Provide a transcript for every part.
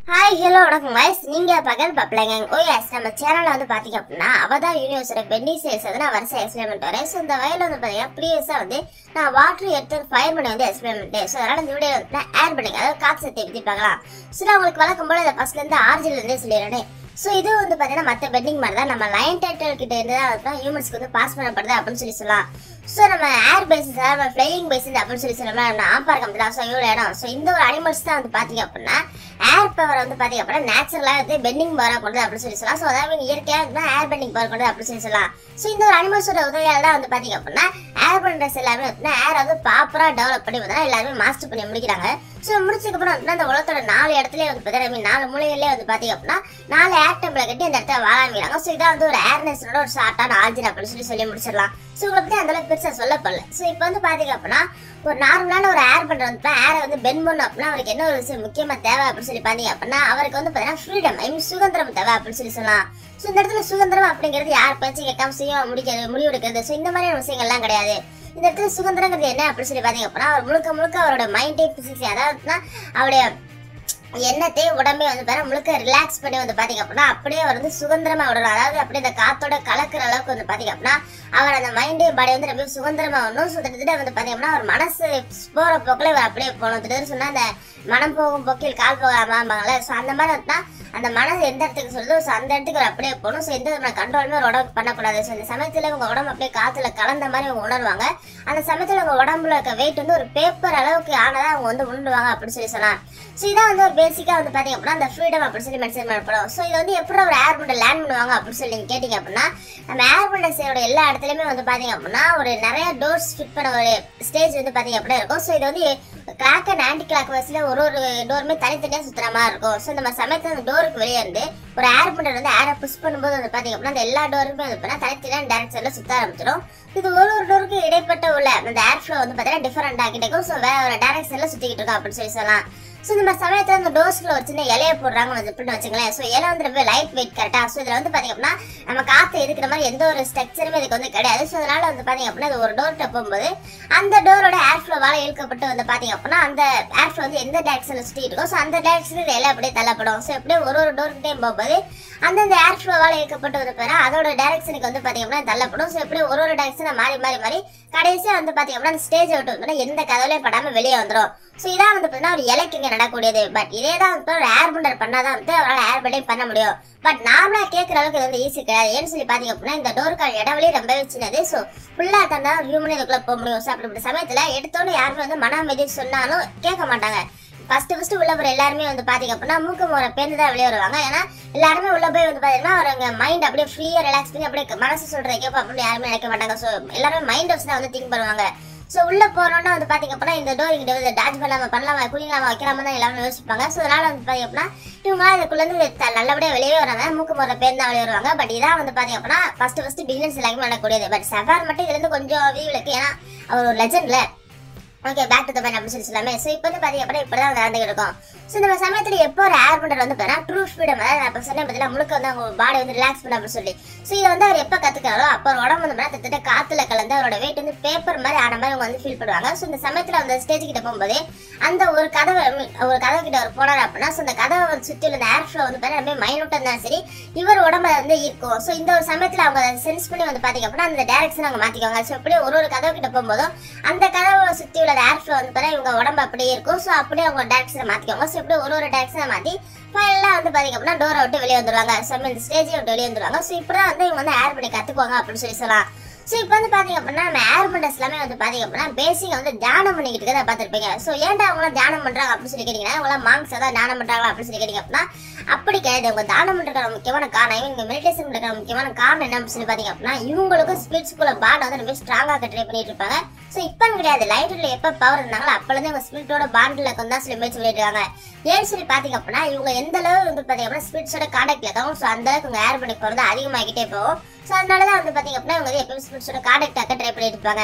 Hi hello வணக்கம் guys நீங்க பகல் பப்ளைங்க ஓ எஸ் நம்ம சேனல்ல வந்து பாத்தீங்க அப்படின்னா அவதா யூனிவர்ஸோட பெண்டிங் சேல்ஸ் வந்து நான் வரிசை எக்ஸ்பிளைன் பண்ணிட்டு வரேன் ஸோ இந்த வயல வந்து பாத்தீங்கன்னா ப்ரீவியஸா வந்து நான் வாட்டர் எடுத்து ஃபயர் பண்ணி வந்து எக்ஸ்பிளைன் பண்ணிட்டேன் ஸோ அதனால இந்த வீடியோ வந்து ஏர் பண்ணிங்க அதாவது காற்று சக்தியை பத்தி பார்க்கலாம் ஸோ நான் உங்களுக்கு வழக்கம் போல இதை ஃபர்ஸ்ட்ல இருந்து ஆர்ஜில இருந்தே சொல்லிடுறேன் ஸோ இது வந்து பார்த்தீங்கன்னா மற்ற பெட்டிங் மாதிரி தான் நம்ம லைன் டைட்டில் கிட்ட இருந்து தான் வந்து ஹியூமன்ஸ்க்கு வந்து பாஸ் பண்ணப்படுது அப்படின்னு சொல்லி சொல்லலாம் ஸோ நம்ம ஏர் பேசிஸ் நம்ம ஃப்ளையிங் பேசிஸ் அப்படின்னு சொல்லி சொல்லலாம் நம்ம ஆப்பார் கம்பெனி ஸோ இவ்வளோ இடம் ஸோ இந்த ஒரு அனிமல்ஸ் தான் வந்து பார்த்தீங்க அப்படின்னா ஏர் பவர் வந்து பார்த்தீங்க அப்படின்னா நேச்சுரலாக வந்து பெண்டிங் பவராக கொண்டு அப்படின்னு சொல்லி சொல்லலாம் ஸோ அதாவது இயற்கையாக வந்து ஏர் பெண்டிங் பவர் கொண்டு அப்படின்னு சொல்லி சொல்லலாம் ஸோ இந்த ஒரு அனிமல்ஸோட உதவியால் தான் வந்து பார்த்தீங்க அப்படின்னா ஏர் பண்டர்ஸ் எல்லாமே வந்து ஏர் வந்து ப்ராப்பராக டெவலப் பண்ணி வந்து எல்லாருமே மாஸ்டர் பண்ணி முடிக்கிறாங்க ஸோ முடிச்சதுக்கப்புறம் வந்து அந்த உலகத்தோட நாலு இடத்துலயே வந்து பார்த்தீங்கன்னா I mean, நாலு மூலைகள்லேயே வந்து பார்த்தீங்க அப்படின்னா நாலு ஏர் டெம்பிளை கட்டி அந்த இடத்துல வாழ ஆரம்பிக்கிறாங்க ஸோ இதான் வந்து ஒரு ஏர்னஸோட ஒரு ஷார்ட்டான ஆர்ஜின் அப்படின்னு சொல்லி சொல்லி முடிச்சிடலாம் ஸோ உங்களை பற்றி அந்த அளவுக்கு பெருசாக சொல்லப்படல ஸோ இப்போ வந்து பார்த்தீங்க அப்படின்னா ஒரு நார்மலான ஒரு ஏர் பண்ற வந்து ஏரை வந்து பென் பண்ணணும் அப்படின்னா அவருக்கு என்ன ஒரு விஷயம் முக்கியமா தேவை அப்படின்னு சொல்லி பார்த்தீங்க அப்படின்னா அவருக்கு வந்து பார்த்தீங்கன்னா ஃப்ரீடம் ஐ மீன் சுதந்திரம் தேவை அப்படின்னு சொல்லி சொல்லலாம் ஸோ இந்த இடத்துல சுதந்திரம் அப்படிங்கிறது யார் பேச்சு கேட்காம செய்ய முடிக்கிறது முடிவு எடுக்கிறது ஸோ இந்த மாதிரியான விஷயங்கள்லாம் கிடையாது இந்த இடத்துல சுதந்திரங்கிறது என்ன அப்படின்னு சொல்லி பார்த்தீங்க அப்படின்னா அவர் முழுக்க முழுக்க அவரோட மைண்டே பிசிக்ஸ் அதாவதுனா அவருடைய எண்ணத்தை உடம்பே வந்து பாரு முழுக்க ரிலாக்ஸ் பண்ணி வந்து பாத்தீங்க அப்படின்னா அப்படியே அவர் வந்து சுதந்திரமா விடணும் அதாவது அப்படியே இந்த காத்தோட கலக்குற அளவுக்கு வந்து பாத்தீங்க அப்படின்னா அவர் அந்த மைண்டு பாடி வந்து ரொம்ப சுதந்திரமா வரணும் சுதந்திரத்துல வந்து பாத்தீங்க அப்படின்னா அவர் மனசு போற போக்குல இவர் அப்படியே போகணும் திடீர்னு சொன்னா அந்த மனம் போகும் போக்கில் கால் போகாமாம்பாங்கல்ல ஸோ அந்த மாதிரி இருந்தா அந்த மனசு எந்த இடத்துக்கு சொல்லுதோ ஸோ அந்த இடத்துக்கு அவர் அப்படியே போகணும் ஸோ எந்த விதமான கண்ட்ரோலுமே ஒரு உடம்பு பண்ணக்கூடாது ஸோ இந்த சமயத்தில் உங்க உடம்பு அப்படியே காத்துல கலந்த மாதிரி அவங்க உணர்வாங்க அந்த சமயத்தில் உங்க உடம்புல இருக்க வெயிட் வந்து ஒரு பேப்பர் அளவுக்கு ஆனதா அவங்க வந்து உணர்வாங்க அப்படின்னு சொல்லி சொல்லலாம் ஸோ இதான் வந்து ஒரு பேசிக்காக வந்து பார்த்தீங்க அப்படின்னா அந்த ஃப்ரீடம் அப்படின்னு சொல்லி மென்ஷன் பண்ணப்படும் ஸோ இது வந்து எப்படி ஒரு ஏர் பண்டை லேண்ட் பண்ணுவாங்க அப்படின்னு சொல்லி நீங்கள் கேட்டிங்க அப்படின்னா நம்ம ஏர் பண்டஸோட எல்லா இடத்துலையுமே வந்து பார்த்தீங்க அப்படின்னா ஒரு நிறைய டோர்ஸ் ஃபிட் பண்ண ஒரு ஸ்டேஜ் வந்து பார்த்தீங்க அப்படின்னா இருக்கும் ஸோ இது வந்து கிளாக் அண்ட் ஆன்டி கிளாக் வயசில் ஒரு ஒரு டோருமே தனித்தனியாக சுற்றுற மாதிரி இருக்கும் ஸோ நம்ம சமயத்தில் அந்த டோருக்கு வெளியே இருந்து ஒரு ஏர் பண்டர் வந்து ஏரை புஷ் பண்ணும்போது வந்து பார்த்தீங்க அப்படின்னா அந்த எல்லா டோருமே வந்து பார்த்தீங்கன்னா தனித்தனியாக டேரக்ஷனில் சுற்ற ஆரம்பிச்சிடும் இது ஒரு ஒரு டோருக்கு இடைப்பட்ட உள்ள அந்த ஏர் ஃப்ளோ வந்து பார்த்தீங்கன்னா டிஃபரெண்ட் ஆகிட்டே இருக்கும் ஸோ வேற ஒரு டேரக்ஷனில் சுற்றிக்கிட்டு இருக்கும் அப்படின்னு சொல்லி சொல்லலாம் ஸோ இந்த மாதிரி சமயத்தில் அந்த டோஸ்ல ஒரு சின்ன இலையை போடுறாங்க வந்து இப்படின்னு வச்சுங்களேன் ஸோ இலை வந்து ரொம்ப லைட் வெயிட் கரெக்டாக ஸோ இதில் வந்து பார்த்தீங்க அப்படின்னா நம்ம காற்று இருக்கிற மாதிரி எந்த ஒரு ஸ்ட்ரக்சருமே இதுக்கு வந்து கிடையாது ஸோ அதனால வந்து பார்த்தீங்க அப்படின்னா இது ஒரு டோர்கிட்ட போகும்போது அந்த டோரோட ஏர் ஃப்ளோவால் இழுக்கப்பட்டு வந்து பார்த்தீங்க அப்படின்னா அந்த ஏர் ஃப்ளோ வந்து எந்த டேரக்ஷனில் சுற்றிட்டு இருக்கோ ஸோ அந்த டேரக்ஷனில் இந்த இலை அப்படியே தள்ளப்படும் ஸோ எப்படியே ஒரு ஒரு டோர்கிட்டையும் போகும்போது அந்தந்த ஏர் ஃப்ளோவால் இழுக்கப்பட்டு வந்து பாரு அதோட டேரக்ஷனுக்கு வந்து பார்த்தீங்க அப்படின்னா தள்ளப்படும் ஸோ எப்படி ஒரு ஒரு டேரக்ஷனை மாறி மாறி மாறி கடைசியாக வந்து பார்த்தீங்க அப்படின்னா அந்த ஸ்டேஜ் விட்டு வந்து எந்த கதவுலையும் படாமல் வெளியே வந்துடும் ஸோ இதான் வந்து பார்த்தீங்கன்னா ஒரு இலைக்கு இங்கே நடக்கக்கூடியது பட் இதே தான் வந்து ஒரு ஏர் பண்டர் பண்ணாதான் வந்து அவரால் ஏர் பண்டே பண்ண முடியும் பட் நார்மலாக கேட்குற அளவுக்கு இது வந்து ஈஸி கிடையாது ஏன்னு சொல்லி பார்த்தீங்க அப்படின்னா இந்த டோருக்கான இடைவெளி ரொம்பவே சின்னது ஸோ ஃபுல்லாக தந்தா ஹியூமன் இதுக்குள்ளே போக முடியும் ஸோ அப்படி சமயத்தில் எடுத்தோன்னு யாருமே வந்து மன அமைதி சொன்னாலும் கேட்க மாட்டாங்க ஃபர்ஸ்ட் ஃபர்ஸ்ட் உள்ள போற எல்லாருமே வந்து பாத்தீங்க அப்படின்னா மூக்கு முறை பேர்ந்து தான் வெளியே வருவாங்க ஏன்னா எல்லாருமே உள்ள போய் வந்து பாத்தீங்கன்னா அவங்க மைண்ட் அப்படியே ஃப்ரீயா ரிலாக்ஸ் பண்ணி அப்படியே மனசு சொல்றதை கேட்போம் அப்படின்னு யாருமே நினைக்க மாட்டாங்க ஸோ எல்லாருமே மைண்ட் வச்சு தான் வந்து திங்க் பண்ணுவாங்க ஸோ உள்ள போனோம்னா வந்து பாத்தீங்க அப்படின்னா இந்த டோர் இங்கிட்ட வந்து டாச் பண்ணலாமா பண்ணலாமா குளிக்கலாமா வைக்கலாமா தான் எல்லாரும் யோசிப்பாங்க ஸோ அதனால வந்து பாத்தீங்க அப்படின்னா இவங்க இதுக்குள்ள இருந்து த- நல்லபடியா வெளியே வராங்க மூக்கு முறை பேர் தான் வெளியே வருவாங்க பட் இதான் வந்து பாத்தீங்க அப்படின்னா ஃபர்ஸ்ட் ஃபர்ஸ்ட் பிகினர்ஸ் எல்லாருமே நடக்கூடியது பட் சஃபார் மட்டும் இதுல இருந்து கொஞ்சம் விதிவிலக்கு ஏன்னா அவர் ஒரு லெஜண்ட்ல okay back to the pan அப்படின்னு சொல்லி சொல்லாமே ஸோ இப்போ வந்து பார்த்தீங்க அப்படின்னா இப்படி தான் நடந்துகிட்டு இருக்கும் ஸோ இந்த சமயத்தில் எப்போ ஒரு ஏர் பண்டர் வந்து பார்த்தீங்கன்னா ட்ரூ ஃப்ரீடம் அதாவது நான் இப்போ சொன்னேன் பார்த்தீங்கன்னா முழுக்க வந்து அவங்க பாடி வந்து ரிலாக்ஸ் பண்ண அப்படின்னு சொல்லி ஸோ இதை வந்து அவர் எப்போ கற்றுக்கிறாரோ அப்போ அவர் உடம்பு வந்து பார்த்தீங்கன்னா கிட்டத்தட்ட காற்றுல கலந்து அவரோட வெயிட் வந்து பேப்பர் மாதிரி ஆன மாதிரி அவங்க வந்து ஃபீல் பண்ணுவாங்க ஸோ இந்த சமயத்தில் அந்த ஸ்டேஜ் கிட்ட போகும்போது அந்த ஒரு கதவை I mean, ஒரு கதவு கிட்ட அவர் போனார் அப்படின்னா ஸோ அந்த கதவை சுற்றி உள்ள ஏர் ஃப்ளோ வந்து பார்த்தீங்கன்னா ரொம்ப மைனூட்டாக இருந்தாலும் சரி இவர் உடம்புல வந்து இருக்கும் ஸோ இந்த ஒரு சமயத்தில் அவங்க அதை சென்ஸ் பண்ணி வந்து பார்த்தீங்க அப்படின்னா அந்த டேரக்ஷன் அவங்க மாற்றிக்குவாங்க ஸோ அப்படியே ஒரு ஒரு கதவு கிட்ட போகும்போதும் அந்த கதவை சுற்றி உள்ள ஏர் ஃப்ளோ வந்து பார்த்தா இவங்க உடம்பு அப்படியே இருக்கும் ஸோ அப்படியே அவங்க டேரக்ஷனை மாற்றிக்குவாங்க ஸோ இப்படி ஒரு ஒரு டேரக்ஷனை மாற்றி ஃபைனலாக வந்து பார்த்தீங்க அப்படின்னா டோரை விட்டு வெளியே வந்துருவாங்க ஸோ இந்த ஸ்டேஜை விட்டு வெளியே வந்துருவாங்க ஸோ இப்படி தான் வந்து இவங்க வந்து ஏர் பண்ணி கற்றுக்குவாங்க அப்படின்னு சொல்லி சொல்லலாம் ஸோ இப்போ வந்து பார்த்தீங்க அப்படின்னா நம்ம ஏர் பண்டர்ஸ் எல்லாமே வந்து பார்த்தீங்க அப்படின்னா பேசிக்காக வந்து தியானம் பண்ணிக்கிட்டு இருக்கதை பார்த்துருப்பீங்க ஸோ ஏன்டா அவங்களாம் தியானம் பண்ணுறாங்க அப்படின்னு சொல்லி கேட்டிங்கன்னா அவங்களாம் மாங்ஸ் தான் தியானம் பண்ணுறாங்களா அப்படின்னு சொல்லி கேட்டிங்க அப்படின்னா அப்படி கிடையாது அவங்க தானம் பண்ணுறதுக்கான முக்கியமான காரணம் இவங்க மெடிடேஷன் பண்ணுறதுக்கான முக்கியமான காரணம் என்ன அப்படின்னு சொல்லி பார்த்தீங்க அப்படின்னா இவங்களுக்கும் ஸ்பிரிட்ஸ்குள்ள பாண்ட் வந்து ரொம்ப ஸ்ட்ராங்காக ட்ரை பண்ணிட்டு இருப்பாங்க ஸோ இப்போ கிடையாது லைட்டில் எப்போ பவர் இருந்தாங்களோ அப்போலேருந்து அவங்க ஸ்பிரிட்டோட பாண்டில் கொண்டு தான் சொல்லி முயற்சி பண்ணிட்டு இருக்காங்க ஏன்னு சொல்லி பார்த்தீங்க அப்படின்னா இவங்க எந்த அளவு வந்து பார்த்தீங்க அப்படின்னா ஸ்பிரிட்ஸோட காண்டாக்ட்ல இருக்காங்க ஸோ அந்த அளவுக்கு உங்க ஏர் பண்ணி போகிறது அதிகமாகிட்டே போகும் ஸோ அதனால தான் வந்து பார்த்தீங்க அப்படின்னா இவங்க வந்து எப்பவும் ஸ்பிரிட்ஸோட காண்டாக்ட் ஆக்க ட்ரை பண்ணிட்டு இருப்பாங்க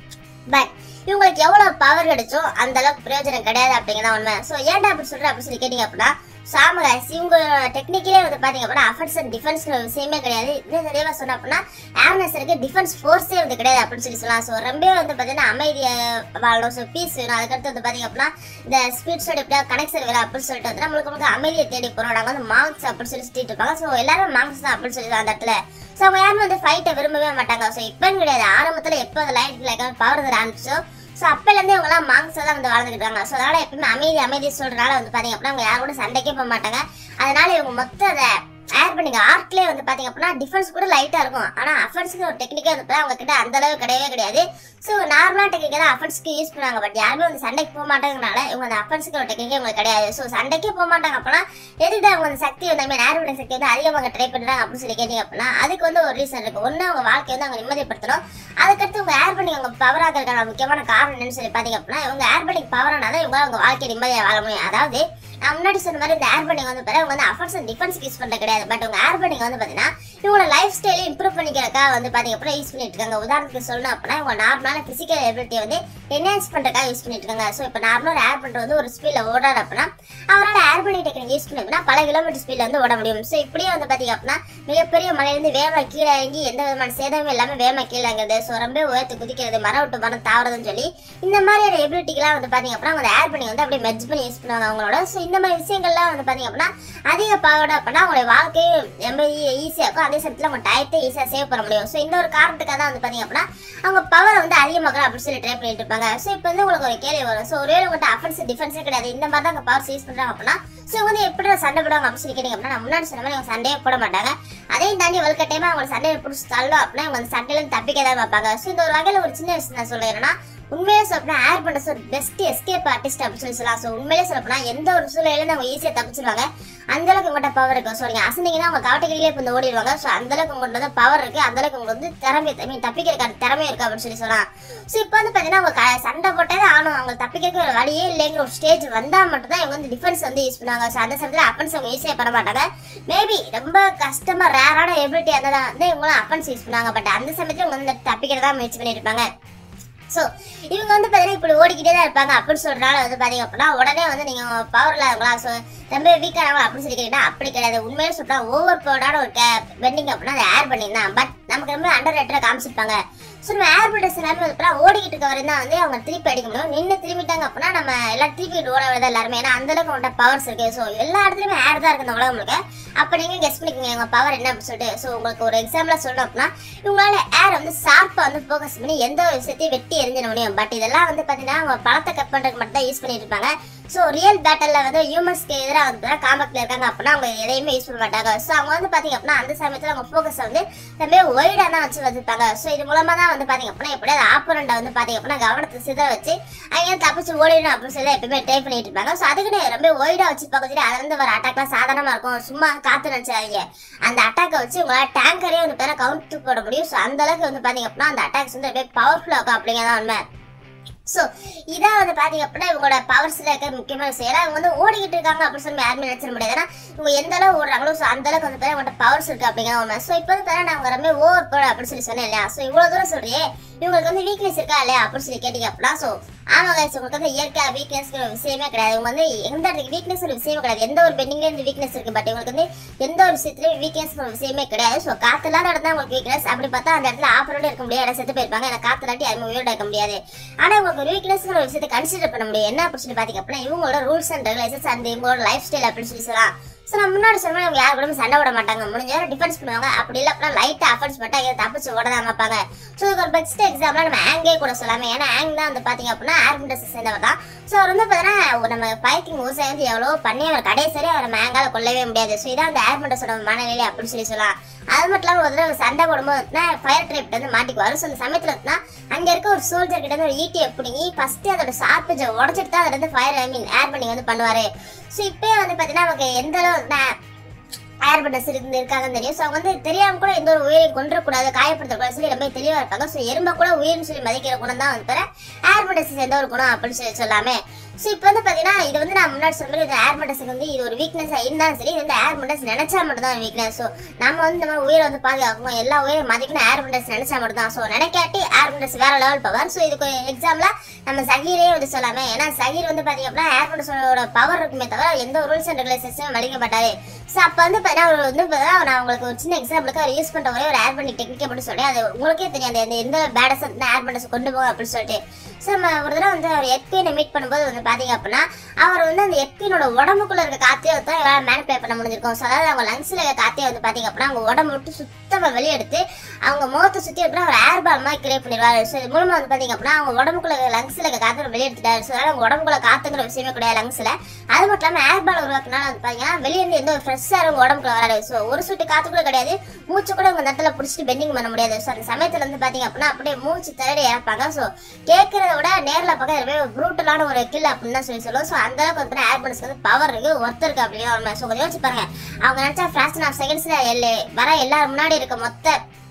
பட் இவங்களுக்கு எவ்வளவு பவர் கிடைச்சோ அந்த அளவுக்கு பிரயோஜனம் கிடையாது அப்படிங்கிறத உண்மை ஸோ ஏன்டா அப்படி சொல்றேன் அப்படின்னு சொல்லி கேட்டீங்க அப்படின்னா சாம guys, இவங்க டெக்னிக்கலே வந்து பாத்தீங்க அப்படின்னா அஃபென்ஸ் அண்ட் டிஃபென்ஸ்ங்கிற விஷயமே கிடையாது இன்னும் தெளிவா சொன்ன அப்படின்னா ஏர்னஸ் இருக்கு டிஃபென்ஸ் ஃபோர்ஸே வந்து கிடையாது அப்படின்னு சொல்லி சொல்லலாம் ஸோ ரொம்ப வந்து பாத்தீங்கன்னா அமைதியை வாழணும் ஸோ பீஸ் வேணும் அதுக்கடுத்து வந்து பாத்தீங்க அப்படின்னா இந்த ஸ்பீட் ஷாட் எப்படியா கனெக்ஷன் வேறு அப்படின்னு சொல்லிட்டு வந்து நம்மளுக்கு நமக்கு அமைதியை தேடி போறோம் நாங்க வந்து மார்க்ஸ் அப்படின்னு சொல்லி சுத்திட்டு இருப்பாங்க ஸோ எல்லாரும் மார்க்ஸ் தான் அப்படின்னு சொல்லி அந்த இடத்துல ஸோ அவங்க யாரும் வந்து ஃபைட்டை விரும்பவே மாட்டாங்க ஸோ இப்போன்னு கிடையாது ஆரம்பத்தில் எப்போ அந்த லைட் லைக் பவர் வந்து ஆரம்பிச்சோ ஸோ அப்போலேருந்து இவங்கலாம் மாங்ஸ் தான் வந்து வாழ்ந்துட்டு இருக்காங்க ஸோ அதனால எப்பவுமே அமைதி அமைதி சொல்றதுனால வந்து பாத்தீங்க அப்படின்னா அவங்க யாரும் கூட சண்டைக்கே போக மாட்டாங்க அதனால இவங்க மொத்தம் அதை ஆட் பண்ணிங்க ஆர்ட்லேயே வந்து பாத்தீங்க அப்படின்னா டிஃபென்ஸ் கூட லைட்டா இருக்கும் ஆனா அஃபென்ஸ்க்கு ஒரு டெக்னிக்கா வந்து அவங்க கிட்ட அந்த அளவு கிடையவே கிடையாது ஸோ நார்மலா டெக்னிக்கா தான் அஃபென்ஸ்க்கு யூஸ் பண்ணுவாங்க பட் யாருமே வந்து சண்டைக்கு போக மாட்டாங்கனால இவங்க அந்த அஃபென்ஸ்க்கு ஒரு டெக்னிக்கே உங்களுக்கு கிடையாது ஸோ சண்டைக்கே போக மாட்டாங்க அப்படின்னா எதுக்கு அவங்க அந்த சக்தி வந்து மாதிரி நேர்வடைய சக்தி வந்து அதிகமாக ட்ரை பண்றாங்க அப்படின்னு சொல்லி கேட்டீங்க அப்படின்னா அதுக்கு வந்து ஒரு ரீசன் இருக்கு ஒண்ணு அவங்க வாழ்க்கையை வந்து அவங்க நிம்மதிப்படுத்தணும் அதுக்கடுத்து உங்க ஏர் பண்ணி அவங்க பவர் ஆகிறதுக்கான முக்கியமான காரணம் என்னன்னு சொல்லி பாத்தீங்க அப்படின்னா இவங்க ஏர் பண்ணி பவர் ஆனாதான் இவங்க அவங்க வாழ்க்கை நிம்மதியாக வாழ முடியும் அதாவது நான் முன்னாடி சொன்ன மாதிரி இந்த ஏர் பண்ணிங் வந்து பாரு அவங்க வந்து அஃபென்ஸ் அண்ட் டிஃபென்ஸ் யூஸ் பண்றது கிடையாது பட் உங்க ஏர் பண்ணிங் வந்து பாத்தீங்கன்னா இவங்களோட லைஃப் ஸ்டைலை இம்ப்ரூவ் பண்ணிக்கிறதுக்காக வந்து பாத்தீங்க அப்படின்னா யூஸ் பண்ணிட்டு இருக்காங்க உதாரணத்துக்கு சொல்லணும் அப்படின்னா இவங்க நார்மலான பிசிக்கல் எபிலிட்டியை வந்து என்ஹான்ஸ் பண்றதுக்காக யூஸ் பண்ணிட்டு இருக்காங்க ஸோ இப்போ நார்மலாக ஏர் பண்றது வந்து ஒரு ஸ்பீட்ல ஓடாரு அப்படின்னா அவரால் ஏர் பண்ணி டெக்னிக் யூஸ் பண்ணி அப்படின்னா பல கிலோமீட்டர் ஸ்பீட்ல வந்து ஓட முடியும் ஸோ இப்படியே வந்து பாத்தீங்க அப்படின்னா மிகப்பெரிய மலையிலிருந்து வேகமா கீழே இறங்கி எந்த விதமான சேதமும் இல்லாம வேகமா கீழே இறங்குறது ஸோ ரொம்ப உயர்த்து குதிக்கிறது மரம் விட்டு மரம் தாவறதுன்னு சொல்லி இந்த மாதிரியான எபிலிட்டிக்கெல்லாம் வந்து பாத்தீங்க அப்படின்னா அவங்க ஏர் பண்ணி வந்து அப்படியே மெர்ஜ் பண்ணி யூஸ் பண்ணுவாங்க அவங்களோட ஸோ இந்த மாதிரி விஷயங்கள்லாம் வந்து பாத்தீங்க அப்படின்னா அதிக பவர்ட அப்படின்னா அவங்களுடைய வாழ்க்கையை ரொம்ப ஈஸியாக இருக்கும் அதே சமயத்தில் அவங்க டயத்தை ஈஸியாக சேவ் பண்ண முடியும் ஸோ இந்த ஒரு காரணத்துக்காக தான் வந்து பாத்தீங்க அப்படின்னா அவங்க பவர் வந்து அதிகமாக அப்படின்னு சொல்லி ட்ரை பண்ணிட்டு இருப்பாங்க ஸோ இப்போ வந்து உங்களுக்கு ஒரு கேள்வி வரும் ஸோ ஒரே உங்கள்கிட்ட அஃபென்ஸ் டிஃபென்ஸே கிடையாது இந்த மாதிரி தான் அவங்க பவர்ஸ் யூஸ் பண்றாங்க அப்படின்னா ஸோ வந்து எப்படி சண்டை போடுவாங்க அப்படின்னு சொல்லி கேட்டீங்க அப்படின்னா நான் முன்னாடி சொன்ன மாதிரி அவங்க சண்டையே போட மாட்டாங்க அதையும் தாண்டி வலுக்க டைம் அவங்க சண்டையை பிடிச்சி தள்ளும் அப்படின்னா அவங்க அந்த சண்டையில தப்பிக்க தான் வைப்பாங்க ஸோ இந்த ஒரு வகையில் ஒரு சின்ன விஷயம் நான் சொல்லிடுறேன்னா உண்மையிலே சொல்லப்போனா ஏர் பண்ணஸ் ஒரு பெஸ்ட் எஸ்கேப் ஆர்டிஸ்ட் அப்படின்னு சொல்லி சொல்லலாம் ஸோ உண்மையிலே சொல்லப்போனா எந்த ஒரு சூழ்நிலையிலும் அவங்க ஈஸியாக தப்பிச்சிருவாங்க அந்த அளவுக்கு உங்கள்கிட்ட பவர் இருக்கும் ஸோ நீங்கள் அசனிங்கன்னா அவங்க காட்டுகளிலே இப்போ ஓடிடுவாங்க ஸோ அந்த அளவுக்கு உங்கள்கிட்ட வந்து பவர் இருக்கு அந்த அளவுக்கு உங்களுக்கு வந்து திறமை ஐ மீன் தப்பிக்கிறதுக்கு திறமை இருக்கு அப்படின்னு சொல்லி சொல்லலாம் ஸோ இப்போ வந்து பார்த்தீங்கன்னா அவங்க க- சண்டை போட்டே தான் ஆகணும் அவங்க தப்பிக்கிறதுக்கு ஒரு வழியே இல்லைங்கிற ஒரு ஸ்டேஜ் வந்தால் மட்டும் தான் இவங்க வந்து டிஃபென்ஸ் வந்து யூஸ் பண்ணுவாங்க ஸோ அந்த சமயத்தில் அஃபென்ஸ் அவங்க ஈஸியாக பண்ண மாட்டாங்க மேபி ரொம்ப கஷ்டமா ரேரான எபிலிட்டி அந்த வந்து இவங்களும் அஃபென்ஸ் யூஸ் பண்ணுவாங்க பட் அந்த சமயத்தில் இவங்க வந்து தப்பிக்கிறதா முயற்சி பண்ணிட்டு இருப்பாங்க ஸோ இவங்க வந்து பார்த்தீங்கன்னா இப்படி ஓடிக்கிட்டே தான் இருப்பாங்க அப்படின்னு சொல்றதுனால வந்து பார்த்தீங்க அப்படின்னா உடனே வந்து நீங்கள் பவர் இல்லாதவங்களா ஸோ ரொம்ப வீக்கானவங்களா அப்படின்னு சொல்லி கேட்டீங்கன்னா அப்படி கிடையாது உண்மையிலே சொல்றா ஓவர் பவர்டான ஒரு பெண்டிங் அப்படின்னா அதை ஏர் பண்ணியிருந்தான் பட் நமக்கு ரொம்ப அண்டர் ரேட்டடாக காமிச்சிருப்பாங்க ஸோ நம்ம ஏர் பட்டர்ஸ் எல்லாருமே வந்து பார்த்தா ஓடிக்கிட்டு இருக்க வரையும் தான் வந்து அவங்க திருப்பி அடிக்க முடியும் நின்று திரும்பிட்டாங்க அப்படின்னா நம்ம எல்லாம் திருப்பி ஓட விட எல்லாருமே ஏன்னா அந்த அளவுக்கு அவங்கள்ட்ட பவர்ஸ் இருக்கு ஸோ எல்லா இடத்துலையுமே ஏர் தான் இருக்கு இந்த உலகம் முழுக்க அப்போ நீங்கள் கெஸ் பண்ணிக்கோங்க உங்க பவர் என்ன அப்படின்னு சொல்லிட்டு ஸோ உங்களுக்கு ஒரு எக்ஸாம்பிளாக சொல்லணும் அப்படின்னா இவங்களால ஏர் வந்து ஷார்ப்பாக வந்து ஃபோக்கஸ் பண்ணி எந்த ஒரு விஷயத்தையும் வெட்டி எரிஞ்சிட முடியும் பட் இதெல்லாம் வந்து பார்த்தீங்கன்னா அவங்க பழத்தை கட் பண்ணுறதுக்கு மட்டும் தான் யூஸ் பண்ணிட்டு இருப்பாங்க ஸோ ரியல் பேட்டலில் வந்து ஹியூமன்ஸ்க்கு எதிராக வந்து காம்பக்டில் இருக்காங்க அப்படின்னா அவங்க எதையுமே யூஸ் பண்ண மாட்டாங்க ஸோ அவங்க வந்து பார்த்தீங்க அப்படின்னா அந்த சமயத்தில் அவங்க ஃபோக்கஸை வந்து ரொம்ப ஒய்டாக தான் வச்சு வச்சிருப்பாங்க ஸோ இது மூலமாக தான் வந்து பார்த்தீங்க அப்படின்னா எப்படியாவது ஆப்போனண்ட்டை வந்து பார்த்தீங்க அப்படின்னா கவனத்தை சித வச்சு அவங்க தப்பிச்சு ஓடிடணும் அப்படின்னு சொல்லி எப்பவுமே ட்ரை பண்ணிட்டு இருப்பாங்க ஸோ அதுக்குன்னு ரொம்ப ஒய்டாக வச்சுருப்பாங்க சரி அதுல இருந்து வர அட்டாக்லாம் சாதாரணமாக இருக்கும் சும்மா காத்து நினச்சாதீங்க அந்த அட்டாக்கை வச்சு உங்களால் டேங்கரே வந்து பேர கவுண்ட் போட முடியும் ஸோ அந்த அளவுக்கு வந்து பார்த்தீங்க அப்படின்னா அந்த அட்டாக்ஸ் வந்து ரொம்ப பவர்ஃபுல்லாக இருக்கும் அப்படிங்கிறதான் உண்மை ஸோ இதான் வந்து பார்த்தீங்க அப்படின்னா இவங்களோட பவர்ஸில் இருக்க முக்கியமான விஷயம் ஏன்னா இவங்க வந்து ஓடிக்கிட்டு இருக்காங்க அப்படின்னு சொல்லி யாருமே நினைச்சிட முடியாது ஏன்னா இவங்க எந்த அளவு ஓடுறாங்களோ ஸோ அந்த அளவுக்கு வந்து பார்த்தா இவங்கள்ட்ட பவர்ஸ் இருக்கு அப்படிங்கிற உண்மை ஸோ இப்போ வந்து பார்த்தா நான் ரொம்ப ஓவர் போட அப்படின்னு சொல்லி சொன்னேன் இல்லையா ஸோ இவ்வளோ தூரம் சொல்றியே இவங்களுக்கு வந்து வீக்னஸ் இருக்கா இல்லையா அப்படின்னு சொல்லி கேட்டீங்க அப்படின்னா ஸோ ஆமா guys உங்களுக்கு வந்து இயற்கை வீக்னஸ் விஷயமே கிடையாது இவங்க வந்து எந்த வீக்னஸ் ஒரு விஷயமே கிடையாது எந்த ஒரு பெண்டிங்ல இருந்து வீக்னஸ் இருக்கு பட் இவங்களுக்கு வந்து எந்த ஒரு விஷயத்துலயும் வீக்னஸ் ஒரு விஷயமே கிடையாது ஸோ காத்து இல்லாத இடத்துல உங்களுக்கு வீக்னஸ் அப்படி பார்த்தா அந்த இடத்துல ஆப்பரோட இருக்க முடியாது இடம் செத்து போயிருப்பாங்க ஏன்னா காத்து இல்லாட்டி அது உயிரோட இருக்க முடியாது ஆனா உங்களுக்கு ஒரு வீக்னஸ் ஒரு விஷயத்தை கன்சிடர் பண்ண முடியும் என்ன அப்படின்னு சொல்லி பாத்தீங்க அப்படின்னா இவங்களோட ரூல்ஸ் அண்ட் ரெகுலேஷன்ஸ் அண்ட் இவங்களோட லைஃப் ஸ்டைல் அப்படின்னு சொல்லி சொல்லலாம் ஸோ நான் முன்னாடி சொன்ன மாதிரி இவங்க யார் கூட சண்டை விட மாட்டாங்க முடிஞ்ச வரை டிஃபென்ஸ் பண்ணுவாங்க அப்படி இல்லை அப்படின்னா லைட்டாக அஃபென்ஸ் பண்ணிட்டா இதை தப்பிச்சு ஓட தான் வைப்பாங்க ஸோ இதுக்கு ஒரு பெஸ்ட் எக்ஸாம்பிள் நம்ம ஆங்கே கூட சொல்லாமே ஏன்னா ஆங் தான் வந்து பார்த்தீங்க அப்படின்னா ஏர் மிண்டஸ் சேர்ந்தவர் தான் ஸோ அவர் வந்து பார்த்தீங்கன்னா நம்ம பைக்கிங் ஊசை வந்து எவ்வளோ பண்ணி அவர் கடைசி அவர் நம்ம ஆங்கால கொல்லவே முடியாது ஸோ இதான் அந்த ஏர் மிண்டஸோட மனநிலை அப்படின்னு சொல்லி சொல்லலாம் அது மட்டும் இல்லாமல் ஒரு தடவை சண்டை போடும்போது ஃபயர் ட்ரைப் வந்து மாட்டிக்குவாரு ஸோ அந்த சமயத்தில் இருக்குன்னா அங்கே இருக்க ஒரு சோல்ஜர் கிட்ட இருந்து ஒரு ஈட்டியை பிடிங்கி ஃபர்ஸ்ட் அதோட ஷார்ப்பேஜை உடச்சிட்டு தான் அதில் இருந்து ஃபயர் ஐ மீன் ஏர் பண்ணி வந்து பண்ணுவார் ஸோ இப்போயே வந்து பார்த்தீங்கன்னா நமக்கு எந்த அளவு ஏர் பட்டஸ் இருந்து இருக்காங்கன்னு தெரியும் ஸோ அவங்க வந்து தெரியாம கூட எந்த ஒரு உயிரை கொன்றக்கூடாது காயப்படுத்தக்கூடாது சொல்லி ரொம்ப தெளிவாக இருப்பாங்க ஸோ எறும்ப கூட உயிர்னு சொல்லி மதிக்கிற குணம் தான் வந்து ஏர் பட்டஸ் எந்த ஒரு குணம் அப்படின்னு சொல்லி சொல்லாமே ஸோ இப்போ வந்து பார்த்தீங்கன்னா இது வந்து நான் முன்னாடி சொன்ன மாதிரி இந்த ஏர் மெண்டஸுக்கு வந்து இது ஒரு வீக்னஸாக இருந்தாலும் சரி இது வந்து ஏர் மெண்டஸ் நினைச்சா மட்டும் தான் வீக்னஸ் ஸோ நம்ம வந்து இந்த மாதிரி உயிரை வந்து பாதுகாக்கணும் எல்லா உயிரை மதிக்கணும் ஏர் மெண்டஸ் நினைச்சா மட்டும் தான் ஸோ நினைக்காட்டி ஏர் மெண்டஸ் வேற லெவல் பவர் ஸோ இதுக்கு எக்ஸாம்பிள் நம்ம சகீரே வந்து சொல்லாமே ஏன்னா சகீர் வந்து பார்த்தீங்க அப்படின்னா ஏர் மெண்டஸோட பவர் இருக்குமே தவிர எந்த ரூல்ஸ் அண்ட் ரெகுலேஷன்ஸும் மதிக்கப்பட்டாரு ஸோ அப்போ வந்து பார்த்தீங்கன்னா அவர் வந்து பார்த்தீங்கன்னா நான் உங்களுக்கு ஒரு சின்ன எக்ஸாம்பிளுக்கு அவர் யூஸ் பண்ணுற ஒரே ஒரு ஏர் பண்ணி டெக்னிக்கை மட்டும் சொல்லி அது உங்களுக்கே தெரியும் அந்த எந்த- எந்த பேடஸ் வந்து ஏர் மெண்டஸ் கொண்டு போகும் அப்படின்னு சொல்லிட்டு ஸோ நம்ம ஒரு தடவை வந்து அவர் எத்குயினை மீட் பண்ணும்போது வந்து பார்த்தீங்க அப்படின்னா அவர் வந்து அந்த எத்குயினோட உடம்புக்குள்ள இருக்க காத்தையே தான் இவரால் மேனிப்புலேட் பண்ண முடிஞ்சிருக்கும் ஸோ அதாவது அவங்க லங்ஸில் இருக்க காத்தையே வந்து பார்த்தீங்க அப்படின்னா அவங்க உடம்பு விட்டு சுத்தமாக வெளியெடுத்து அவங்க முகத்தை சுற்றி அப்படின்னா ஒரு ஏர் பால் மாதிரி கிரியேட் பண்ணிடுவாரு ஸோ இது மூலமாக வந்து பார்த்தீங்க அப்படின்னா அவங்க உடம்புக்குள்ள லங்ஸில் இருக்க காற்று வெளியெடுத்துட்டாரு ஸோ அதனால் அவங்க உடம்புக்குள்ள காத்துங்கிற விஷயமே கிடையாது லங்ஸில் அது மட்டும் இல்லாமல் ஏர் பால் உருவாக்குனால வந்து பார்த்தீங்கன்னா வெளியே இருந்து எந்த ஒரு ஃப்ரெஷ்ஷாக அவங்க உடம்புக்குள்ள வராது ஸோ ஒரு சொட்டு காற்று கூட கிடையாது மூச்சு கூட உங்க இடத்துல பிடிச்சிட்டு பெண்டிங் பண்ண முடியாது ஸோ அந்த சமயத்தில் வந்து பார்த்தீங்க அப்படின்னா அப்படியே மூச்சு திரடி இறப்பாங்க ஸோ கேட்கறத விட நேரில் பார்க்க ரொம்ப ப்ரூட்டலான ஒரு கில் அப்படின்னு தான் சொல்லி சொல்லுவோம் ஸோ அந்த அளவுக்கு வந்து ஏர் பன்ஸ்க்கு வந்து பவர் இருக்கு ஒர்த் இருக்கு அப்படின்னு ஒரு ஸோ கொஞ்சம் யோசிச்சு பாருங்க அவங்க நினைச்சா ஃபிராக்ஷன் ஆஃப் செகண்ட்ஸ்ல எல்ல வர எல்லாரும் முன்னாடி இருக்க மொத்த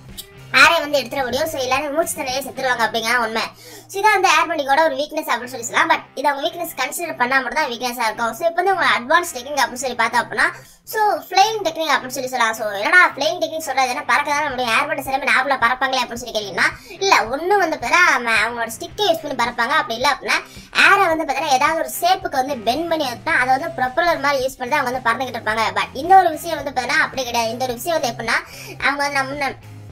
ஏரை வந்து எடுத்துட முடியும் ஸோ எல்லாரும் மூச்சு தண்ணியே செத்துருவாங்க அப்படிங்கிற உண்மை ஸோ இதான் வந்து ஏர் பண்டிகோட ஒரு வீக்னஸ் அப்படின்னு சொல்லி சொல்லலாம் பட் இது அவங்க வீக்னஸ் கன்சிடர் பண்ணா மட்டும் தான் வீக்னஸாக இருக்கும் ஸோ இப்போ வந்து உங்க அட்வான்ஸ் டெக்னிக் அப்படின்னு சொல்லி பார்த்தோம் அப்படின்னா ஸோ ஃப்ளைங் டெக்னிக் அப்படின்னு சொல்லி சொல்லலாம் ஸோ என்னடா ஃப்ளைங் டெக்னிக் சொல்றது என்ன பறக்க தான் முடியும் ஏர் பண்ட் சிலமே நாப்பில் பறப்பாங்களே அப்படின்னு சொல்லி கேட்டீங்கன்னா இல்லை ஒன்றும் வந்து பார்த்தீங்கன்னா அவங்களோட ஸ்டிக்கை யூஸ் பண்ணி பறப்பாங்க அப்படி இல்லை அப்படின்னா ஏரை வந்து பார்த்தீங்கன்னா ஏதாவது ஒரு ஷேப்புக்கு வந்து பெண்ட் பண்ணி வைப்பா அதை வந்து ப்ரொப்பலர் மாதிரி யூஸ் பண்ணி தான் அவங்க வந்து பறந்துக்கிட்டு இருப்பாங்க பட் இந்த ஒரு விஷயம் வந்து பார்த்தீங்கன்னா அப்படி கிடையாது இந்த ஒரு விஷயம் வந்து எப்படின்னா அவங்க வந்து நம்ம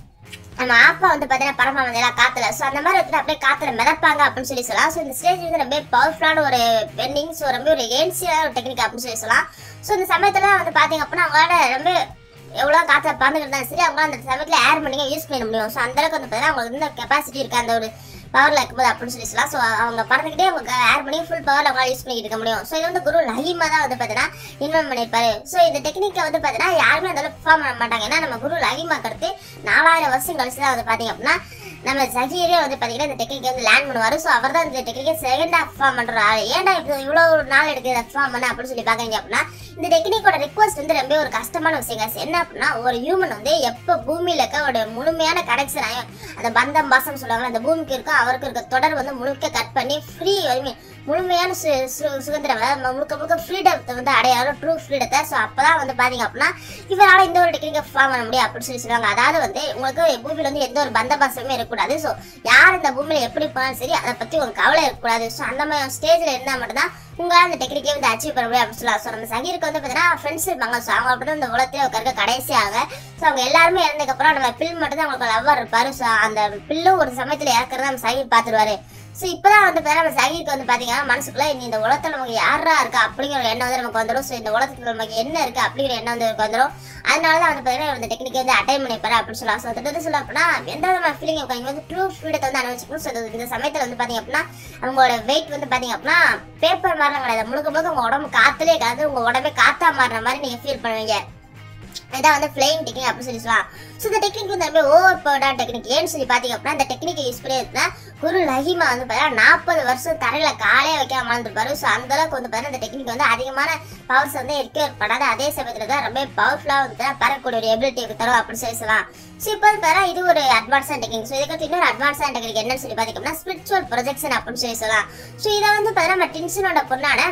நம்ம ஆப்பா வந்து பார்த்தீங்கன்னா பரமா வந்து எல்லாம் காத்துல ஸோ அந்த மாதிரி இடத்துல அப்படியே காத்துல மிதப்பாங்க அப்படின்னு சொல்லி சொல்லலாம் ஸோ இந்த ஸ்டேஜ் வந்து ரொம்ப பவர்ஃபுல்லான ஒரு பெண்டிங் ஸோ ரொம்ப ஒரு ஏன்சியான ஒரு டெக்னிக் அப்படின்னு சொல்லி சொல்லலாம் ஸோ இந்த சமயத்துல வந்து பார்த்தீங்க அப்படின்னா அவங்களால ரொம்ப எவ்வளோ காற்றை பறந்துக்கிட்டு இருந்தாலும் சரி அவங்களால அந்த சமயத்தில் ஏர் பண்ணிங்க யூஸ் பண்ண முடியும் ஸோ அந்த அளவுக்கு வந்து பார்த்தீங்கன்னா அவங்களுக்கு இந்த கெப்பாசிட்டி இருக்கு அந்த ஒரு பவர்ல இருக்கும்போது அப்படின்னு சொல்லி சொல்லலாம் ஸோ அவங்க பறந்துக்கிட்டே அவங்க ஏர் பண்ணி ஃபுல் பவர் அவங்களால யூஸ் பண்ணிட்டு இருக்க முடியும் ஸோ இது வந்து குரு லஹிமா தான் வந்து பார்த்தீங்கன்னா இன்வென்ட் பண்ணியிருப்பாரு ஸோ இந்த டெக்னிக்கை வந்து பார்த்தீங்கன்னா யாருமே அந்த அளவுக்கு பெர்ஃபார்ம் பண்ண மாட்டாங்க ஏன்னா நம்ம குரு லஹிமா கருத்து நாலாயிரம் வருஷம் கழிச்சு தான் வந்து பார்த்தீங்க அப்படின்னா நம்ம ஜகீரே வந்து பார்த்தீங்கன்னா இந்த டெக்னிக் வந்து லேண்ட் பண்ணுவார் ஸோ அவர் தான் இந்த டெக்னிக்கை செகண்ட் பெர்ஃபார்ம் பண்ணுற ஆள் ஏன்டா இப்போ இவ்வளோ நாள் எடுக்குது பெர்ஃபார்ம் பண்ண அப்படின்னு சொல்லி பார்க்குறீங்க அப்படின்னா இந்த டெக்னிக்கோட ரிக்வஸ்ட் வந்து ரொம்ப ஒரு கஷ்டமான விஷயம் guys. என்ன அப்படின்னா ஒரு ஹியூமன் வந்து எப்போ பூமியில இருக்க அவருடைய முழுமையான கனெக்ஷன் ஆகும் அந்த பந்தம் பாசம் சொல்லுவாங்க அந்த பூமிக்கு இருக்கும் அவருக்கு இருக்க தொடர் வந்து முழுக்க கட் பண்ணி ஃப்ரீ முழுமையான சு சு- சுதந்திரம் அதாவது முழுக்க முழுக்க ஃப்ரீடத்தை வந்து அடையாளம் ட்ரூ ஃப்ரீடத்தை ஸோ அப்பதான் வந்து பாத்தீங்க அப்படின்னா இவரால் இந்த ஒரு டெக்னிக்கை ஃபார்ம் பண்ண முடியும் அப்படின்னு சொல்லி சொல்லுவாங்க அதாவது வந்து உங்களுக்கு பூமியில வந்து எந்த ஒரு பந்த பாசமே இருக்கக்கூடாது ஸோ யார் இந்த பூமியில எப்படி போனாலும் சரி அதை பத்தி உங்களுக்கு கவலை இருக்கக்கூடாது ஸோ அந்த மாதிரி ஸ்டேஜ்ல இருந்தால் மட்டும்தான் உங்களால் அந்த டெக்னிக்கே வந்து அச்சீவ் பண்ண முடியும் அப்படின்னு சொல்லலாம் ஸோ நம்ம சகீருக்கு வந்து பார்த்தீங்கன்னா ஃப்ரெண்ட்ஸ் இருப்பாங்க ஸோ அவங்க அப்படி இந்த உலகத்திலே உட்காருக்க கடைசியாக ஸோ அவங்க எல்லாருமே இறந்ததுக்கப்புறம் நம்ம பில் மட்டும் தான் அவங்களுக்கு லவ்வர் இருப்பாரு ஸோ அந்த பில்லும் ஒரு சமயத்தில் இறக்குறத நம்ம சகீர் பார்த்துருவாரு ஸோ இப்போதான் வந்து பார்த்தா நம்ம சகீருக்கு வந்து பார்த்தீங்கன்னா மனசுக்குள்ள இனி இந்த உலகத்தில் நமக்கு யாரா இருக்கா அப்படிங்கிற ஒரு எண்ணம் வந்து நமக்கு வந்துடும் ஸோ இந்த உலகத்துல நமக்கு என்ன இருக்கு அப்படிங்கிற எண்ணம் வந்து நமக்கு வந்துடும் அதனால தான் வந்து பார்த்தீங்கன்னா இந்த டெக்னிக் வந்து அட்டைன் பண்ணிப்பாரு அப்படின்னு சொல்லலாம் ஸோ அதை சொல்ல அப்படின்னா எந்த விதமான ஃபீலிங் இங்கே வந்து ட்ரூ ஃப்ரீடத்தை வந்து அனுபவிச்சுக்கணும் ஸோ இந்த சமயத்தில் வந்து பார்த்தீங்க அப்படின்னா அவங்களோட வெயிட் வந்து பார்த்தீங்க அப்படின்னா பேப்பர் மாதிரிலாம் கிடையாது முழுக்க முழுக்க உங்க உடம்பு காத்துலேயே கலந்து உங்க உடம்பே காத்தா மாறுற மாதிரி நீங்க ஃபீல் பண்ணுவீங்க இதான் வந்து ஃப்ளைங் டெக்னிக் அப்படின்னு சொல்லி சொல்லலாம் ஸோ இந்த டெக்னிக் வந்து ரொம்ப ஓவர் பவர்டான டெக்னிக் ஏன்னு சொல்லி பார்த்தீங்க அப்படின்னா இந்த டெக்னிக்கை யூஸ் பண்ணி இருந்தா குரு லஹிமா வந்து பார்த்தீங்கன்னா நாற்பது வருஷம் தரையில காலே வைக்காம வாழ்ந்துருப்பாரு ஸோ அந்த அளவுக்கு வந்து பார்த்தீங்கன்னா இந்த டெக்னிக் வந்து அதிகமான பவர்ஸ் வந்து ரெக்யூர் பண்ணாத அதே சமயத்தில் தான் ரொம்ப பவர்ஃபுல்லாக வந்து பறக்கக்கூடிய ஒரு எபிலிட்டி தரும் அப்படின்னு சொல்லி சொல்லலாம் ஸோ இப்போ வந்து பார்த்தா இது ஒரு அட்வான்ஸான டெக்னிக் ஸோ இதுக்கு இன்னொரு அட்வான்ஸான டெக்னிக் என்னன்னு சொல்லி பார்த்தீங்கன்னா ஸ்பிரிச்சுவல் ப்ரொஜெக்ஷன் அப்படின்னு சொல்லி சொல்லலாம் ஸோ இதை வந்து பார்த்தீங்கன்னா நம்ம டின்ஷனோட பொண்ணான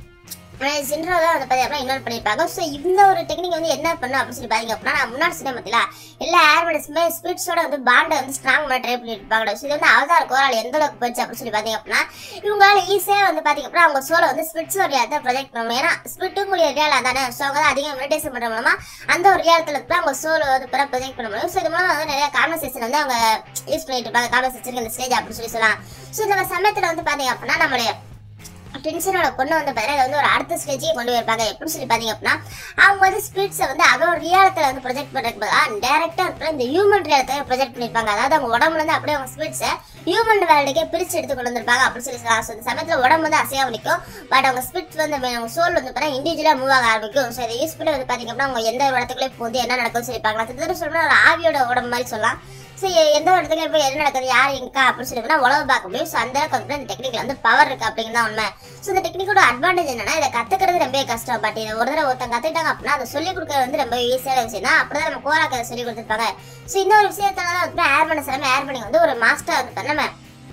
சின்ரோ தான் வந்து பார்த்தீங்கன்னா இன்வால்வ் பண்ணியிருப்பாங்க ஸோ இந்த ஒரு டெக்னிக் வந்து என்ன பண்ணும் அப்படின்னு சொல்லி பார்த்தீங்க அப்படின்னா நான் முன்னாடி சொன்ன பார்த்தீங்களா எல்லா ஏர்மென்ஸுமே ஸ்பிரிட்ஸோட வந்து பாண்டை வந்து ஸ்ட்ராங் பண்ண ட்ரை பண்ணியிருப்பாங்க ஸோ இது வந்து அவதார் கோரால் எந்த அளவுக்கு போச்சு அப்படின்னு சொல்லி பார்த்தீங்க அப்படின்னா இவங்களால ஈஸியாக வந்து பார்த்தீங்க அப்படின்னா அவங்க சோலை வந்து ஸ்பிரிட்ஸோட ரியாலத்தை ப்ரொஜெக்ட் பண்ண முடியும் ஏன்னா ஸ்பிரிட்டும் கூடிய ரியாலா தானே ஸோ அவங்க வந்து அதிகம் மெடிடேஷன் பண்ணுற மூலமா அந்த ஒரு ரியாலத்தில் தான் அவங்க சோலை வந்து பிற ப்ரொஜெக்ட் பண்ண முடியும் ஸோ இது மூலம் வந்து நிறைய கான்வர்சேஷன் வந்து அவங்க யூஸ் பண்ணிட்டு இருப்பாங்க கான்வர்சேஷன் இந்த ஸ்டேஜ் அப்படின்னு சொல்லி சொல்லலாம் ஸோ இந்த சமயத்தில் வந்து பார்த்தீங்க அப்படின்னா நம்மளுடைய டென்ஷனோட பொண்ணு வந்து பார்த்தீங்கன்னா இதை வந்து ஒரு அடுத்த ஸ்டேஜுக்கு கொண்டு போயிருப்பாங்க எப்படி சொல்லி பார்த்தீங்க அப்படின்னா அவங்க வந்து ஸ்பிரிட்ஸை வந்து அதோட ரியாலத்தில் வந்து ப்ரொஜெக்ட் பண்ணுறதுக்கு பதிலாக டேரெக்டாக இருக்கிற இந்த ஹியூமன் ரியாலத்தை ப்ரொஜெக்ட் பண்ணியிருப்பாங்க அதாவது அவங்க உடம்புல இருந்து அப்படியே அவங்க ஸ்பிரிட்ஸை ஹியூமன் வேலைக்கே பிரித்து எடுத்து கொண்டு வந்திருப்பாங்க அப்படின்னு சொல்லி சொல்லலாம் ஸோ இந்த சமயத்தில் உடம்பு வந்து அசையாக நிற்கும் பட் அவங்க ஸ்பிரிட் வந்து அவங்க சோல் வந்து பார்த்தீங்கன்னா இண்டிவிஜுவலாக மூவ் ஆக ஆரம்பிக்கும் ஸோ இதை யூஸ் பண்ணி வந்து பார்த்தீங்க அப்படின்னா அவங்க எந்த ஒரு இடத்துக்குள்ளே போகுது என்ன நடக்கும்னு சொல்லிப்பாங்க திரும்ப சொல்லணும் ஒரு ஆவியோட உடம்பு மாதிரி சொல்லலாம் ஸோ எந்த ஒரு இடத்துல போய் என்ன நடக்குது யார் எங்கா அப்படின்னு சொல்லி உழவு பார்க்க முடியும் ஸோ அந்த அளவுக்கு வந்து இந்த டெக்னிக்ல வந்து பவர் இருக்கு அப்படிங்கிறது தான் உண்மை ஸோ இந்த டெக்னிக்கோட அட்வான்டேஜ் என்னன்னா இதை கத்துக்கிறது ரொம்ப கஷ்டம் பட் இதை ஒரு தடவை ஒருத்தங்க கத்துக்கிட்டாங்க அப்படின்னா அதை சொல்லிக் கொடுக்கறது வந்து ரொம்ப ஈஸியான விஷயம் தான் அப்படிதான் நம்ம கோராக்க அதை சொல்லி கொடுத்துருப்பாங்க ஸோ இந்த ஒரு விஷயத்தால தான் வந்து ஏர் பண்ண சிலமே ஏர் பண்ணி வந்து ஒரு மாஸ்டர் வந்து நம்ம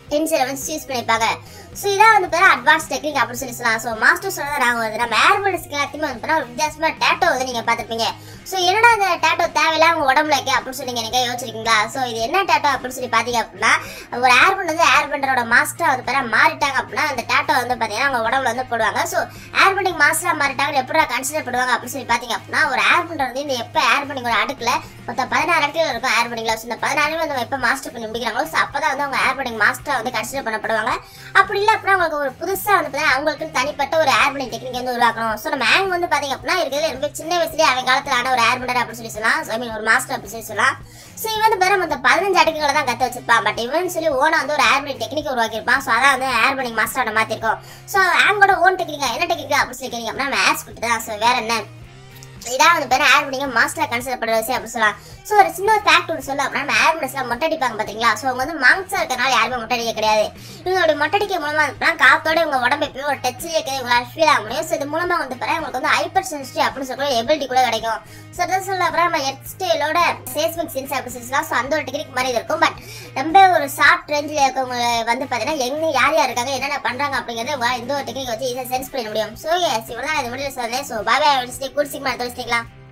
டென்ஷனை வந்து யூஸ் பண்ணியிருப்பாங்க ஸோ இதான் வந்து பேர் அட்வான்ஸ் டெக்னிக் அப்படின்னு சொல்லி சொல்லலாம் ஸோ மாஸ்டர் சொன்னது நாங்கள் வந்து நம்ம ஏர்போர்ட்ஸ்க்கு எல்லாத்தையுமே வந்து பார்த்தா ஒரு வித்தியாசமான டேட்டோ வந்து நீங்கள் பார்த்துருப்பீங்க ஸோ என்னடா இந்த டேட்டோ தேவையில்ல அவங்க உடம்புல இருக்கு அப்படின்னு சொல்லி நீங்கள் யோசிச்சிருக்கீங்களா ஸோ இது என்ன டேட்டோ அப்படின்னு சொல்லி பார்த்தீங்க அப்படின்னா ஒரு ஏர்பண்ட் வந்து ஏர்பண்டரோட மாஸ்டர் வந்து பேர மாறிட்டாங்க அப்படின்னா அந்த டேட்டோ வந்து பார்த்தீங்கன்னா அவங்க உடம்புல வந்து போடுவாங்க ஸோ ஏர்பண்டிங் மாஸ்டராக மாறிட்டாங்க எப்படி கன்சிடர் பண்ணுவாங்க அப்படின்னு சொல்லி பார்த்தீங்க அப்படின்னா ஒரு ஏர்பண்டர் வந்து இந்த எப்போ ஏர்பண்டிங் ஒரு அடுக்கில் மொத்தம் பதினாறு இடத்துல இருக்கும் ஏர்பண்டிங்கில் ஸோ இந்த பதினாறு வந்து எப்போ மாஸ்டர் பண்ணி முடிக்கிறாங்களோ ஸோ அப்போ தான் வந்து அவங்க ஏர்பண்டிங் மாஸ்டராக வந்து கன்சிடர் பண்ணப்படுவாங்க அப்படி இல்லை அப்படின்னா அவங்களுக்கு ஒரு புதுசாக வந்து பார்த்தீங்கன்னா அவங்களுக்கு தனிப்பட்ட ஒரு ஏர்பண்டிங் டெக்னிக் வந்து உருவாக்கணும் ஸோ நம்ம ஹேங் வந்து பார்த்தீங்க அப்படின்னா இருக்கிறது ரொம்ப சின்ன வயசுலேயே அவன் காலத்தில் ஆன ஒரு ஏர்பண்டர் அப்படின்னு சொல்லி சொல்லலாம் ஸோ ஐ மீன் ஒரு மாஸ்டர் அப்படின்னு சொல்லி சொல்லலாம் ஸோ இவன் வந்து பேரும் மொத்தம் பதினஞ்சு அடுக்குகளை தான் கற்று வச்சிருப்பான் பட் இவன் சொல்லி ஓனா வந்து ஒரு ஏர்பண்டிங் டெக்னிக் உருவாக்கியிருப்பான் ஸோ அதான் வந்து ஏர்பண்டிங் மாஸ்டரோட மாற்றிருக்கோம் ஸோ ஹேங்கோட ஓன் டெக்னிக்கா என்ன டெக்னிக் அப்படின்னு சொல்லி கேட்டீங்க அப்படின்னா நம்ம ஆஸ் கொடுத்து தான் ஸோ வேற என்ன இதான் வந்து பேர் ஏர் பண்ணிங்க மாஸ்டர் கன்சிடர் பண்ணுற விஷயம் அப்படி சொல்லலாம் ஸோ ஒரு சின்ன ஒரு ஃபேக்ட் ஒன்று சொல்ல அப்படின்னா நம்ம ஏர் பண்ணஸ்லாம் மொட்டை அடிப்பாங்க பார்த்தீங்களா ஸோ அவங்க வந்து மாங்ஸாக இருக்கிறனால யாருமே மொட்டை அடிக்க கிடையாது இவங்க அப்படி மொட்டை அடிக்க மூலமாக இருந்துனா காத்தோட உங்க உடம்பு எப்பயும் ஒரு டச் இருக்கிறது உங்களால் ஃபீல் ஆக முடியும் ஸோ இது மூலமாக வந்து பாரு உங்களுக்கு வந்து ஹைப்பர் சென்சிட்டிவ் அப்படின்னு சொல்ல எபிலிட்டி கூட கிடைக்கும் ஸோ அதை சொல்ல அப்புறம் நம்ம ஹெட் ஸ்டைலோட சேஸ்மிக் சென்ஸ் அப்படி சொல்லலாம் ஸோ அந்த ஒரு டெக்னிக் மாதிரி இது இருக்கும் பட் ரொம்ப ஒரு ஷார்ட் ரேஞ்சில் இருக்கவங்க வந்து பார்த்தீங்கன்னா எங்க யார் யார் இருக்காங்க என்னென்ன பண்ணுறாங்க அப்படிங்கிறத உங்களால் இந்த ஒரு டெக்னிக் வச்சு ஈஸியாக சென்ஸ் பண்ண முடியும் ஸோ எஸ் இவ்வளோ தான் இது முடிவு சொல்லுறேன் ஸோ பாய் பாய் குடிச்சிக்கலாம்